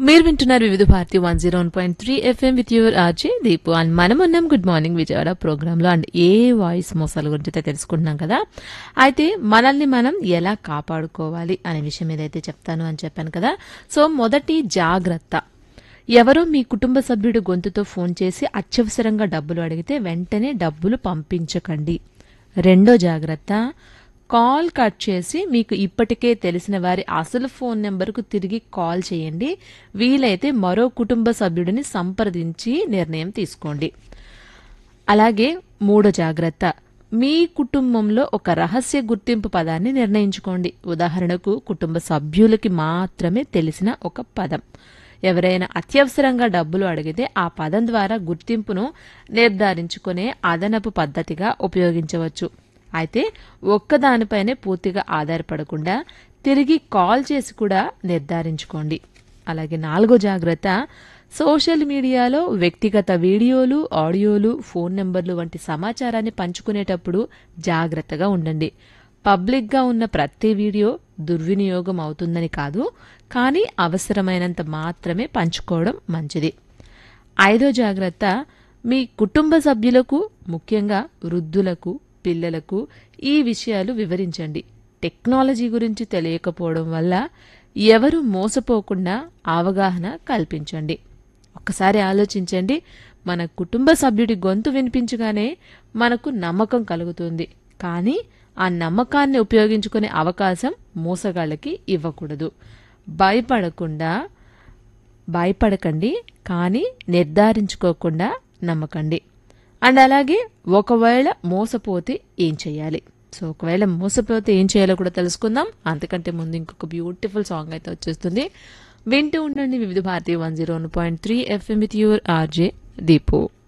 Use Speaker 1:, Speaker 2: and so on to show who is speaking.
Speaker 1: మీరు వింటున్నారు Vividh Bharati one zero one point three FM with your RJ Deepu and మనం ఉన్నాం గుడ్ మార్నింగ్ విజయవాడ ప్రోగ్రామ్ లో అండ్ ఏ వాయిస్ మోసాల గురించి అయితే తెలుసుకుంటున్నాం కదా అయితే మనల్ని మనం ఎలా కాపాడుకోవాలి అనే విషయం ఏదైతే చెప్తాను అని చెప్పాను కదా సో మొదటి జాగ్రత్త ఎవరో మీ కుటుంబ సభ్యుడు గొంతుతో ఫోన్ చేసి అత్యవసరంగా డబ్బులు అడిగితే వెంటనే డబ్బులు పంపించకండి రెండో జాగ్రత్త కాల్ కట్ చేసి మీకు ఇప్పటికే తెలిసిన వారి అసలు ఫోన్ నెంబర్కు తిరిగి కాల్ చేయండి వీలైతే మరో కుటుంబ సభ్యుడిని సంప్రదించి నిర్ణయం తీసుకోండి అలాగే మూడో జాగ్రత్త మీ కుటుంబంలో ఒక రహస్య గుర్తింపు పదాన్ని నిర్ణయించుకోండి ఉదాహరణకు కుటుంబ సభ్యులకి మాత్రమే తెలిసిన ఒక పదం ఎవరైనా అత్యవసరంగా డబ్బులు అడిగితే ఆ పదం ద్వారా గుర్తింపును నిర్ధారించుకునే అదనపు పద్ధతిగా ఉపయోగించవచ్చు అయితే ఒక్కదానిపైనే పూర్తిగా ఆధారపడకుండా తిరిగి కాల్ చేసి కూడా నిర్ధారించుకోండి అలాగే నాలుగో జాగ్రత్త సోషల్ మీడియాలో వ్యక్తిగత వీడియోలు ఆడియోలు ఫోన్ నెంబర్లు వంటి సమాచారాన్ని పంచుకునేటప్పుడు జాగ్రత్తగా ఉండండి పబ్లిక్గా ఉన్న ప్రతి వీడియో దుర్వినియోగం అవుతుందని కాదు కానీ అవసరమైనంత మాత్రమే పంచుకోవడం మంచిది ఐదో జాగ్రత్త మీ కుటుంబ సభ్యులకు ముఖ్యంగా వృద్ధులకు పిల్లలకు ఈ విషయాలు వివరించండి టెక్నాలజీ గురించి తెలియకపోవడం వల్ల ఎవరు మోసపోకుండా అవగాహన కల్పించండి ఒక్కసారి ఆలోచించండి మన కుటుంబ సభ్యుడి గొంతు వినిపించగానే మనకు నమ్మకం కలుగుతుంది కానీ ఆ నమ్మకాన్ని ఉపయోగించుకునే అవకాశం మోసగాళ్ళకి ఇవ్వకూడదు భయపడకుండా భయపడకండి కానీ నిర్ధారించుకోకుండా నమ్మకండి అండ్ అలాగే ఒకవేళ మోసపోతే ఏం చేయాలి సో ఒకవేళ మోసపోతే ఏం చేయాలో కూడా తెలుసుకుందాం అంతకంటే ముందు ఇంకొక బ్యూటిఫుల్ సాంగ్ అయితే వచ్చేస్తుంది వింటూ ఉండండి Vividh Bharati one zero one point three FM with your RJ Deepu